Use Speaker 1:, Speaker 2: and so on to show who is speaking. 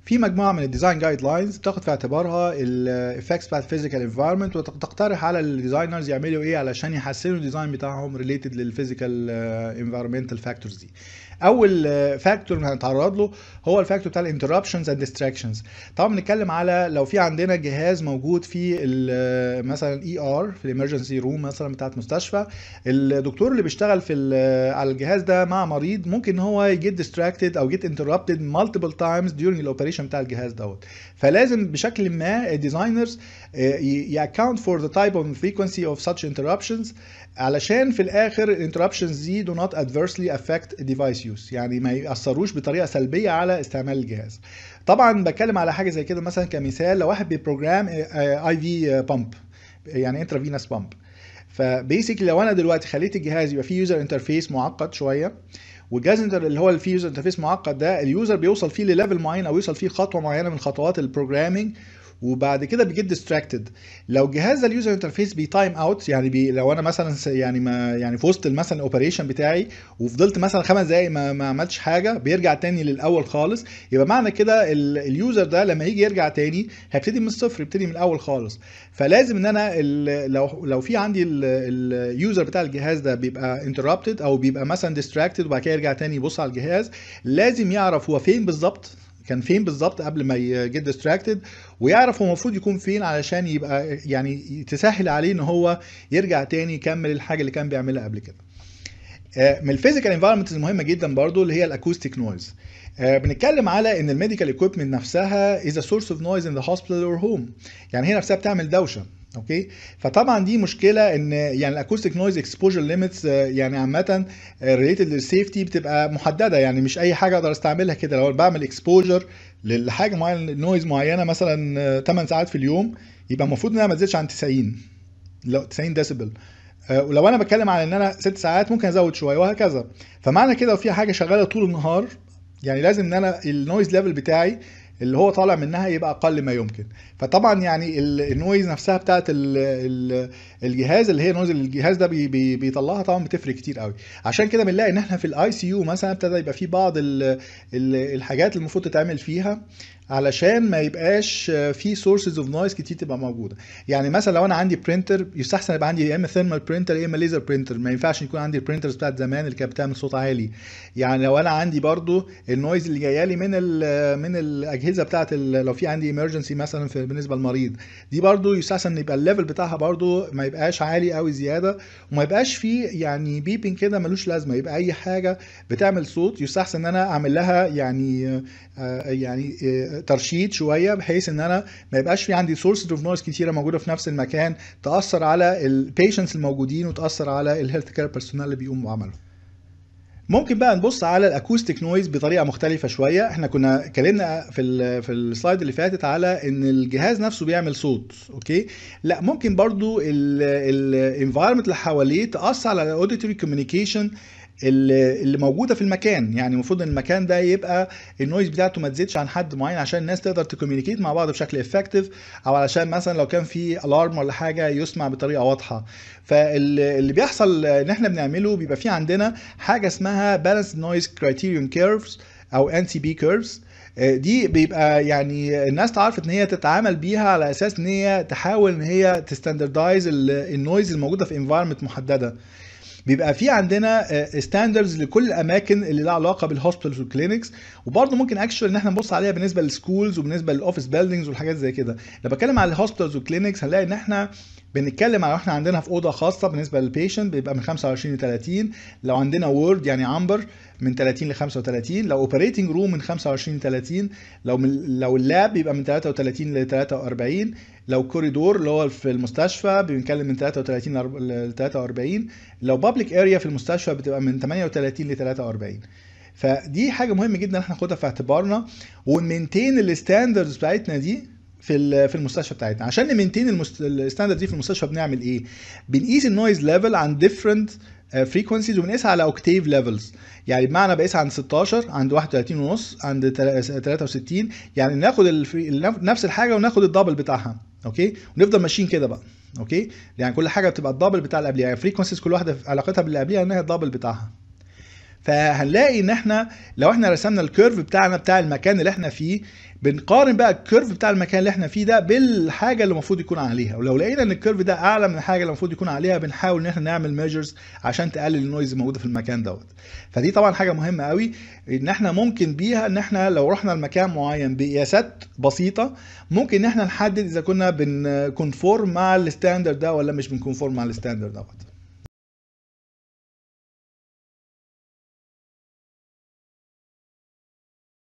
Speaker 1: في مجموعه من الديزاين جايد لاينز بتاخد في اعتبارها الافكتس بتاعت الفيزيكال انفايرمنت وتقترح على الديزاينرز يعملوا ايه علشان يحسنوا الديزاين بتاعهم ريليتد للفيزيكال انفايرمنتال فاكتورز دي اول فاكتور هنتعرض له هو الفاكتور بتاع الانتربشنز اند ديستراكشنز طبعا بنتكلم على لو في عندنا جهاز موجود في مثلا اي ار في الامرجنسي روم مثلا بتاعت مستشفى الدكتور اللي بيشتغل في على الجهاز ده مع مريض ممكن هو يجيت ديستراكتد او جيت انتربتد مالتيبل تايمز during الاوبريشن بتاع الجهاز دوت فلازم بشكل ما الديزاينرز ياكونت فور ذا تايب اوف فريكونسي اوف such interruptions علشان في الاخر الانتربشنز دي do not adversely affect device use يعني ما ياثروش بطريقه سلبيه على استعمال الجهاز طبعا بتكلم على حاجه زي كده مثلا كمثال لو واحد بيبروجرام اي في بامب يعني انترافينوس بامب فبيسكلي لو انا دلوقتي خليت الجهاز يبقى فيه يوزر انترفيس معقد شويه والجهاز اللي هو اللي فيه يوزر انترفيس معقد ده اليوزر بيوصل فيه لليفل معين او يوصل فيه خطوه معينه من خطوات البروجرامينج وبعد كده بيجيت ديستراكتد لو جهاز اليوزر انترفيس بي تايم اوت يعني بي لو انا مثلا يعني ما يعني في وسط مثلا الاوبريشن بتاعي وفضلت مثلا خمس دقايق ما, ما عملتش حاجه بيرجع تاني للاول خالص يبقى معنى كده اليوزر ده لما يجي يرجع تاني هيبتدي من الصفر يبتدي من الاول خالص فلازم ان انا لو لو في عندي اليوزر بتاع الجهاز ده بيبقى انتربتد او بيبقى مثلا ديستراكتد وبعد كده يرجع تاني يبص على الجهاز لازم يعرف هو فين بالظبط كان فين بالظبط قبل ما يجيت ديستراكتد ويعرف هو المفروض يكون فين علشان يبقى يعني تسهل عليه ان هو يرجع تاني يكمل الحاجه اللي كان بيعملها قبل كده من الفيزيكال انفايرمنت المهمه جدا برضو اللي هي الاكوستيك نويز بنتكلم على ان الميديكال ايكويبمنت نفسها از سورس اوف نويز ان ذا هوسبيتال اور هوم يعني هي نفسها بتعمل دوشه اوكي فطبعا دي مشكله ان يعني الاكوستيك نويز اكسبوجر ليميتس يعني عامه ريليتد للسيفتي بتبقى محدده يعني مش اي حاجه اقدر استعملها كده لو بعمل اكسبوجر لحاجه معينه نويز معينه مثلا 8 ساعات في اليوم يبقى المفروض انها ما تزيدش عن 90 لو 90 ديسيبل ولو انا بتكلم على ان انا 6 ساعات ممكن ازود شويه وهكذا فمعنى كده لو في حاجه شغاله طول النهار يعني لازم ان انا النويز ليفل بتاعي اللي هو طالع منها يبقى اقل ما يمكن فطبعا يعني النويز نفسها بتاعت الجهاز اللي هي نويز الجهاز ده بي بي بيطلعها طبعا بتفرق كتير قوي عشان كده بنلاقي ان احنا في الاي سي يو مثلا ابتدى يبقى في بعض ال ال الحاجات اللي المفروض تتعمل فيها علشان ما يبقاش في سورسز اوف نويز كتير تبقى موجوده يعني مثلا لو انا عندي برينتر يستحسن يبقى عندي يا اما ثيرمال برينتر يا اما ليزر برينتر ما ينفعش يكون عندي البرينترز بتاعت زمان اللي كانت بتعمل صوت عالي يعني لو انا عندي برضو النويز اللي جايه لي من ال من الاجهزه بتاعت لو في عندي ايمرجنسي مثلا في بالنسبه للمريض دي برضو يستحسن يبقى الليفل بتاعها برضو ما يبقاش عالي قوي زياده وما يبقاش فيه يعني بيبنج كده ملوش لازمه يبقى اي حاجه بتعمل صوت يستحسن ان انا اعمل لها يعني يعني ترشيد شويه بحيث ان انا ما يبقاش في عندي سورسز اوف نويز كتيره موجوده في نفس المكان تاثر على البيشنتس الموجودين وتاثر على الهيلث كير بيرسونال اللي بيقوموا بعمله ممكن بقى نبص على الاكوستيك نويز بطريقه مختلفه شويه احنا كنا اتكلمنا في ال في السلايد اللي فاتت على ان الجهاز نفسه بيعمل صوت اوكي لا ممكن برضو الانفايرمنت اللي حواليه تاثر على الاوديتوري كوميونيكيشن اللي موجوده في المكان يعني المفروض ان المكان ده يبقى النويز بتاعته ما تزيدش عن حد معين عشان الناس تقدر تكوميونيكيت مع بعض بشكل افكتيف او علشان مثلا لو كان في الارم ولا حاجه يسمع بطريقه واضحه فاللي بيحصل ان احنا بنعمله بيبقى في عندنا حاجه اسمها بالانس نويز كرايتيريون كيرفز او ان سي بي كيرفز دي بيبقى يعني الناس تعرفت ان هي تتعامل بيها على اساس ان هي تحاول ان هي تستاندردايز النويز الموجوده في انفايرمنت محدده بيبقى في عندنا ستاندردز لكل الاماكن اللي لها علاقه بالهوسبيتالز والكلينكس وبرضه ممكن اكشن ان احنا نبص عليها بالنسبه للسكولز وبالنسبه للاوفيس بيلدينجز والحاجات زي كده لما بتكلم على الهوسبيتالز والكلينكس هنلاقي ان احنا بنتكلم على احنا عندنا في اوضه خاصه بالنسبه للبيشنت بيبقى من 25 ل 30 لو عندنا وورد يعني عنبر من 30 ل 35 لو اوبريتنج روم من 25 ل 30 لو من لو اللاب بيبقى من 33 ل 43 لو كوريدور اللي هو في المستشفى بنتكلم من 33 ل 43 لو بابليك اريا في المستشفى بتبقى من 38 ل 43 فدي حاجه مهمه جدا احنا ناخدها في اعتبارنا ونمنتين الستاندردز بتاعتنا دي في في المستشفى بتاعتنا عشان نمنتين الستاندرد دي في المستشفى بنعمل ايه بنقيس النويز ليفل عن ديفرنت فريكونسيز وبنقيسها على اوكتيف ليفلز يعني بمعنى بقيسها عند 16 عند 31 ونص عند 63 يعني ناخد نفس الحاجه وناخد الدبل بتاعها اوكي ونفضل ماشيين كده بقى اوكي يعني كل حاجه بتبقى الدبل بتاع اللي قبلها يعني فريكونسيز كل واحده علاقتها باللي قبلها انها الدبل بتاعها فهنلاقي ان احنا لو احنا رسمنا الكيرف بتاعنا بتاع المكان اللي احنا فيه بنقارن بقى الكيرف بتاع المكان اللي احنا فيه ده بالحاجه اللي المفروض يكون عليها ولو لقينا ان الكيرف ده اعلى من الحاجه اللي المفروض يكون عليها بنحاول ان احنا نعمل ميجرز عشان تقلل النويز الموجوده في المكان دوت فدي طبعا حاجه مهمه قوي ان احنا ممكن بيها ان احنا لو رحنا لمكان معين بقياسات بسيطه ممكن ان احنا نحدد اذا كنا بنكونفورم مع الستاندرد ده ولا مش بنكونفورم مع الستاندرد دوت